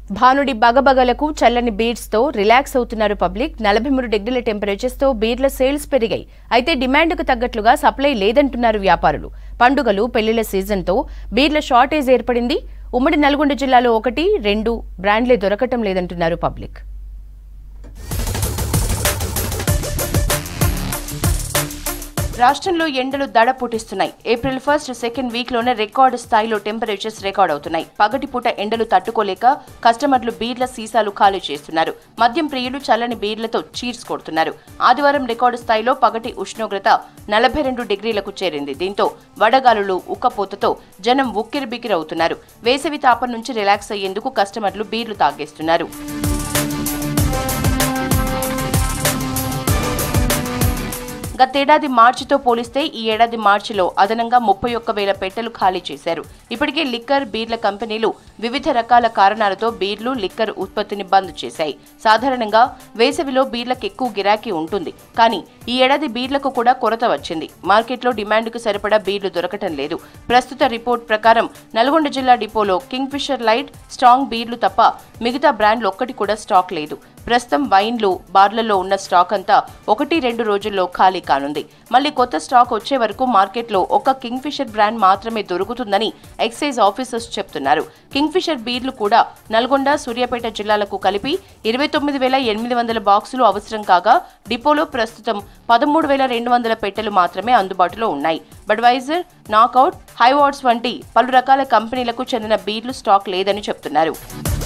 భానుడి బగబగలకు చల్లని బీట్స్ తో రిలాక్స్ అవుతున్నారు పబ్లిక్ నలభై మూడు డిగ్రీల టెంపరేచర్స్ తో బీర్ల సేల్స్ పెరిగాయి అయితే డిమాండ్కు తగ్గట్లుగా సప్లై లేదంటున్నారు వ్యాపారులు పండుగలు పెళ్లిళ్ల సీజన్తో బీర్ల షార్టేజ్ ఏర్పడింది ఉమ్మడి నల్గొండ జిల్లాలో ఒకటి రెండు బ్రాండ్లే దొరకటం లేదంటున్నారు పబ్లిక్ రాష్ట్రంలో ఎండలు దడ పుట్టిస్తున్నాయి ఏప్రిల్ ఫస్ట్ సెకండ్ వీక్ లోనే రికార్డు స్థాయిలో టెంపరేచర్స్ రికార్డ్ అవుతున్నాయి పగటిపూట ఎండలు తట్టుకోలేక కస్టమర్లు బీర్ల సీసాలు ఖాళీ చేస్తున్నారు మద్యం ప్రియులు చల్లని బీర్లతో చీర్స్ కొడుతున్నారు ఆదివారం రికార్డు స్థాయిలో పగటి ఉష్ణోగ్రత నలభై రెండు డిగ్రీలకు చేరింది దీంతో వడగాలులు ఉక్కపోతతో జనం ఉక్కిరిబిక్కిరవుతున్నారు వేసవి తాపం నుంచి రిలాక్స్ అయ్యేందుకు కస్టమర్లు బీర్లు తాగేస్తున్నారు గతేడాది మార్చితో పోలిస్తే ఈ ఏడాది మార్చిలో అదనంగా ముప్పై ఒక్క వేల పెట్టెలు ఖాళీ చేశారు ఇప్పటికే లిక్కర్ బీర్ల కంపెనీలు వివిధ రకాల కారణాలతో బీర్లు లిక్కర్ ఉత్పత్తిని బంద్ చేశాయి సాధారణంగా వేసవిలో బీర్లకు ఎక్కువ గిరాకీ ఉంటుంది కానీ ఈ ఏడాది బీర్లకు కూడా కొరత వచ్చింది మార్కెట్లో డిమాండ్కు సరిపడా బీర్లు దొరకటం లేదు ప్రస్తుత రిపోర్ట్ ప్రకారం నల్గొండ జిల్లా డిపోలో కింగ్ ఫిషర్ లైట్ స్ట్రాంగ్ బీర్లు తప్ప మిగతా బ్రాండ్లు ఒక్కటి కూడా స్టాక్ లేదు ప్రస్తుతం వైన్లు బార్లలో ఉన్న స్టాక్ అంతా ఒకటి రెండు రోజుల్లో ఖాళీ కానుంది మళ్ళీ కొత్త స్టాక్ వచ్చే వరకు మార్కెట్లో ఒక కింగ్ ఫిషర్ బ్రాండ్ మాత్రమే దొరుకుతుందని ఎక్సైజ్ ఆఫీసర్స్ చెప్తున్నారు కింగ్ ఫిషర్ బీర్లు కూడా నల్గొండ సూర్యాపేట జిల్లాలకు కలిపి ఇరవై తొమ్మిది వేల ఎనిమిది వందల బాక్సులు అవసరం కాగా డిపోలో ప్రస్తుతం పదమూడు వేల రెండు వందల పెట్టెలు మాత్రమే అందుబాటులో ఉన్నాయి బడ్వైజర్ నాకౌట్ హైవార్డ్స్ వంటి పలు రకాల కంపెనీలకు చెందిన బీర్లు స్టాక్ లేదని చెప్తున్నారు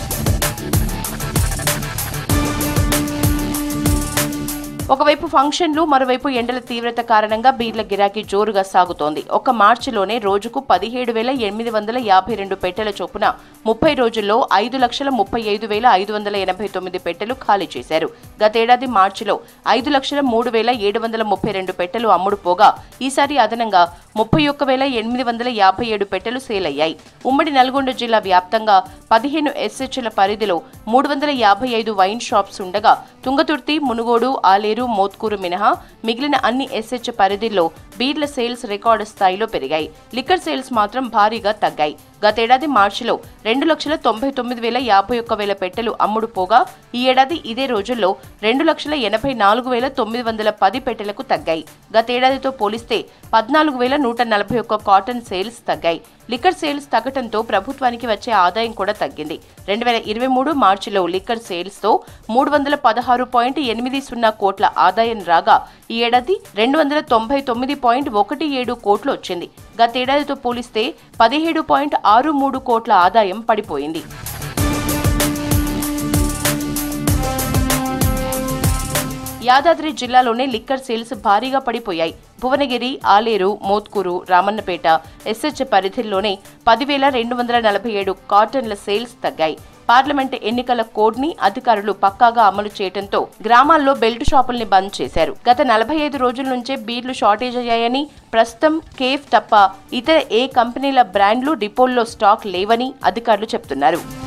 ఒకవైపు ఫంక్షన్లు మరోవైపు ఎండల తీవ్రత కారణంగా బీర్ల గిరాకీ జోరుగా సాగుతోంది ఒక్క మార్చిలోనే రోజుకు పదిహేడు వేల ఎనిమిది వందల యాభై రెండు పెట్టెల చొప్పున ముప్పై రోజుల్లో ఐదు లక్షల ముప్పై ఐదు వేల ఐదు వందల ఎనభై తొమ్మిది పెట్టెలు ఖాళీ చేశారు గతేడాది మార్చిలో ఐదు లక్షల మూడు వేల ఏడు వందల ముప్పై రెండు పెట్టెలు అమ్ముడు పోగా ఈసారి అదనంగా ముప్పై ఒక్క వేల ఎనిమిది వందల యాభై ఏడు పెట్టెలు సేల్ అయ్యాయి ఉమ్మడి నల్గొండ జిల్లా వ్యాప్తంగా పదిహేను ఎస్హెచ్ల పరిధిలో మూడు వందల యాభై ఐదు వైన్ షాప్స్ ఉండగా తుంగతుర్తి మునుగోడు ఆలేరు మోత్కూరు మినహా మిగిలిన అన్ని ఎస్హెచ్ పరిధిలో బీర్ల సేల్స్ రికార్డు స్థాయిలో పెరిగాయి లిక్కర్ సేల్స్ మాత్రం భారీగా తగ్గాయి గతేడాది మార్చిలో రెండు లక్షల తొంభై తొమ్మిది వేల యాభై ఒక్క వేల పెట్టెలు అమ్ముడు పోగా ఈ ఏడాది ఇదే రోజుల్లో రెండు లక్షల ఎనభై నాలుగు వేల తొమ్మిది వందల పది పెట్టెలకు తగ్గాయి గతేడాదితో పోలిస్తే పద్నాలుగు వేల నూట నలభై ఒక్క కాటన్ సేల్స్ తగ్గాయి లిక్కర్ సేల్స్ తగ్గటంతో ప్రభుత్వానికి వచ్చే ఆదాయం కూడా తగ్గింది రెండు వేల ఇరవై మూడు మార్చిలో లిక్కర్ సేల్స్తో మూడు వందల పదహారు పాయింట్ ఎనిమిది సున్నా కోట్ల ఆదాయం రాగా ఈ ఏడాది రెండు వందల తొంభై తొమ్మిది పాయింట్ ఒకటి ఏడు కోట్లు వచ్చింది గతేడాదితో పోలిస్తే పదిహేడు పాయింట్ ఆరు మూడు కోట్ల ఆదాయం పడిపోయింది యాదాద్రి జిల్లాలోనే లిక్కర్ సేల్స్ భారీగా పడిపోయాయి భువనగిరి ఆలేరు మోత్కూరు రామన్నపేట ఎస్హెచ్ పరిధిలోనే పదివేల రెండు వందల నలభై ఏడు కాటన్ల సేల్స్ తగ్గాయి పార్లమెంట్ ఎన్నికల కోడ్ ని అధికారులు పక్కాగా అమలు చేయడంతో గ్రామాల్లో బెల్ట్ షాపుల్ని బంద్ చేశారు గత నలభై ఐదు రోజుల నుంచే బీర్లు షార్టేజ్ అయ్యాయని ప్రస్తుతం కేఫ్ తప్ప ఇతర ఏ కంపెనీల బ్రాండ్లు డిపోల్లో స్టాక్ లేవని అధికారులు చెప్తున్నారు